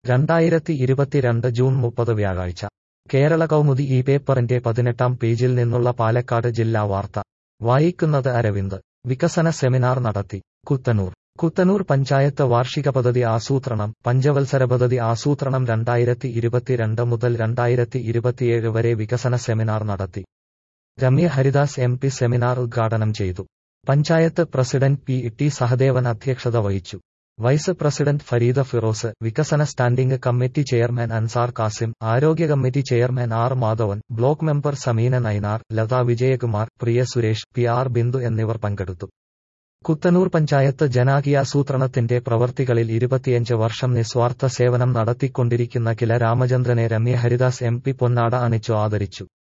രണ്ടായിരത്തി ഇരുപത്തിരണ്ട് ജൂൺ മുപ്പത് വ്യാഴാഴ്ച കേരള കൗമുദി ഈ പേപ്പറിന്റെ പതിനെട്ടാം പേജിൽ നിന്നുള്ള പാലക്കാട് ജില്ലാ വാർത്ത വായിക്കുന്നത് അരവിന്ദ് വികസന സെമിനാർ നടത്തി കുത്തനൂർ കുത്തനൂർ പഞ്ചായത്ത് വാർഷിക പദ്ധതി ആസൂത്രണം പഞ്ചവത്സര പദ്ധതി ആസൂത്രണം രണ്ടായിരത്തി ഇരുപത്തിരണ്ട് മുതൽ രണ്ടായിരത്തി ഇരുപത്തിയേഴ് വരെ വികസന സെമിനാർ നടത്തി Ramya Haridas M P seminar ഉദ്ഘാടനം ചെയ്തു panchayat president P T Sahadevan അധ്യക്ഷത വഹിച്ചു വൈസ് പ്രസിഡന്റ് ഫരീദ ഫിറോസ് വികസന standing committee chairman Ansar Kasim ആരോഗ്യ committee chairman R Madhavan block member Sameena Nainar Latha Vijayakumar Priya Suresh P R Bindu എന്നിവർ പങ്കെടുത്തു കുത്തനൂർ പഞ്ചായത്ത് ജനാകീയാസൂത്രണത്തിന്റെ പ്രവർത്തികളിൽ ഇരുപത്തിയഞ്ച് വർഷം നിസ്വാർത്ഥ സേവനം നടത്തിക്കൊണ്ടിരിക്കുന്ന കില രാമചന്ദ്രനെ രമ്യ ഹരിദാസ് എം പി പൊന്നാട അണിച്ചു ആദരിച്ചു